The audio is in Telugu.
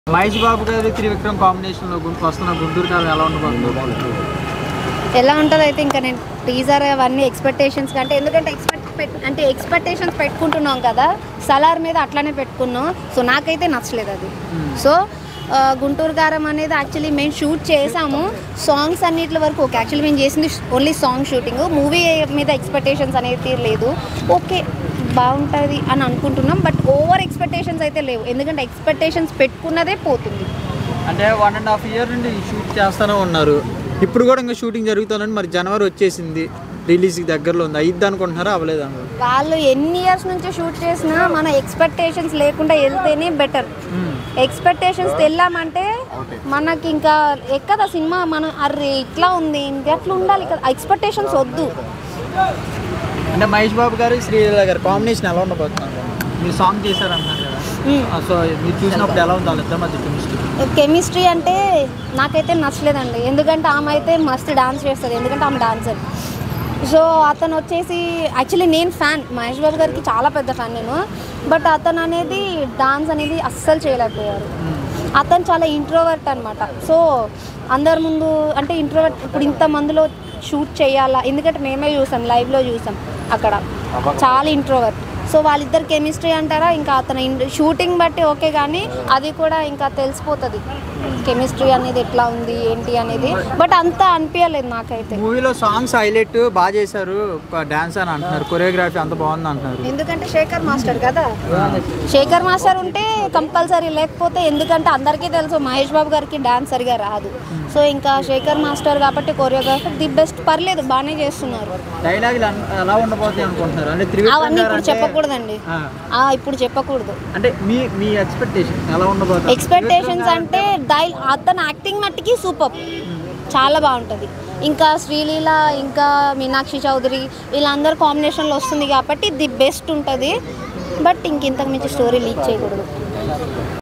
మహేష్ బాబు గారు త్రివిక్రమ్ కాంబినేషన్ లో గుంటూ వస్తున్న గుంటూరు కాలం ఎలా ఉండబోతుంది ఎలా ఉంటుంది అయితే ఇంకా నేను టీజర్ అవన్నీ ఎక్స్పెక్టేషన్స్ కంటే ఎందుకంటే ఎక్స్పెక్ట్ పెట్ అంటే ఎక్స్పెక్టేషన్స్ పెట్టుకుంటున్నాం కదా సలార్ మీద అట్లానే పెట్టుకున్నాం సో నాకైతే నచ్చలేదు అది సో ఆ, గుంటూరు గారం అనేది యాక్చువల్లీ మేము షూట్ చేసాము సాంగ్స్ అన్నిటి వరకు ఓకే యాక్చువల్లీ మేము చేసింది ఓన్లీ సాంగ్ షూటింగ్ మూవీ మీద ఎక్స్పెక్టేషన్స్ అనేది లేదు ఓకే బాగుంటుంది అని అనుకుంటున్నాం బట్ ఓవర్ ఎక్స్పెక్టేషన్స్ అయితే లేవు ఎందుకంటే ఎక్స్పెక్టేషన్స్ పెట్టుకున్నదే పోతుంది అంటే వన్ అండ్ హాఫ్ ఇయర్ నుండి షూట్ చేస్తూనే ఉన్నారు ఇప్పుడు కూడా ఇంకా షూటింగ్ జరుగుతుందండి మరి జనవరి వచ్చేసింది రిలీజ్ దగ్గరలో ఉంది అయ్యిద్ది అనుకుంటున్నారా అవ్వలేదు అనుకుంటున్నారు వాళ్ళు ఎన్ని ఇయర్స్ నుంచి షూట్ చేసినా మన ఎక్స్పెక్టేషన్స్ లేకుండా వెళ్తేనే బెటర్ ఎక్స్పెక్టేషన్స్ వెళ్ళామంటే మనకి ఇంకా ఎక్కదా సినిమా మనం అర్రే ఇట్లా ఉంది ఇంకా అట్లా ఉండాలి కదా ఎక్స్పెక్టేషన్స్ వద్దు అంటే మహేష్ బాబు గారు శ్రీలీల గారు కాంబినేషన్ ఎలా ఉండబోతున్నారు మీరు సాంగ్ చేశారంటున్నారు కదా ఆ, సో మీరు చూసినప్పుడు ఎలా ఉంది వాళ్ళిద్దరి మధ్య కెమిస్ట్రీ కెమిస్ట్రీ అంటే నాకైతే నచ్చలేదండి ఎందుకంటే ఆమె అయితే మస్తు డాన్స్ చేస్తుంది ఎందుకంటే ఆమె డాన్సర్ సో అతను వచ్చేసి యాక్చువల్లీ నేను ఫ్యాన్ మహేష్ బాబు గారికి చాలా పెద్ద ఫ్యాన్ నేను బట్ అతను అనేది డాన్స్ అనేది అస్సలు చేయలేకపోయారు అతను చాలా ఇంట్రోవర్ట్ అనమాట సో అందరి ముందు అంటే ఇంట్రోవర్ట్ ఇప్పుడు ఇంత మందిలో షూట్ చేయాలా ఎందుకంటే మేమే చూసాం లైవ్లో చూసాం అక్కడ చాలా ఇంట్రోవర్ట్ సో వాళ్ళిద్దరు కెమిస్ట్రీ అంటారా ఇంకా అతను షూటింగ్ బట్టి ఓకే కానీ అది కూడా ఇంకా తెలిసిపోతుంది కెమిస్ట్రీ అనేది ఎట్లా ఉంది ఏంటి అనేది బట్ అంతా అనిపించలేదు నాకైతే మూవీలో సాంగ్స్ హైలైట్ బాగా చేశారు డాన్స్ అని అంటున్నారు కొరియోగ్రఫీ అంత బాగుంది అంటున్నారు ఎందుకంటే శేఖర్ మాస్టర్ కదా శేఖర్ మాస్టర్ ఉంటే కంపల్సరీ లేకపోతే ఎందుకంటే అందరికీ తెలుసు మహేష్ బాబు గారికి డాన్స్ సరిగా రాదు సో ఇంకా శేఖర్ మాస్టర్ కాబట్టి కొరియోగ్రాఫర్ ది బెస్ట్ పర్లేదు బాగానే చేస్తున్నారు డైలాగులు అన్- ఎలా ఉండబోతాయి అనుకుంటున్నారు అంటే త్రివిక్రమ్ అవన్నీ గారు ఇప్పుడు అంటే- చెప్పకూడదండి ఆ, ఆ, ఇప్పుడు చెప్పకూడదు అంటే మీ మీ ఎక్స్పెక్టేషన్ ఎలా ఉండబోతుంది ఎక్స్పెక్టేషన్స్ అంటే డై అతను యాక్టింగ్ మట్టికి సూపర్ చాలా బాగుంటుంది ఇంకా శ్రీలీల ఇంకా మీనాక్షి చౌదరి వీళ్ళందరూ కాంబినేషన్లో వస్తుంది కాబట్టి ది బెస్ట్ ఉంటుంది బట్ ఇంక ఇంతకు మించి స్టోరీ లీక్ చేయకూడదు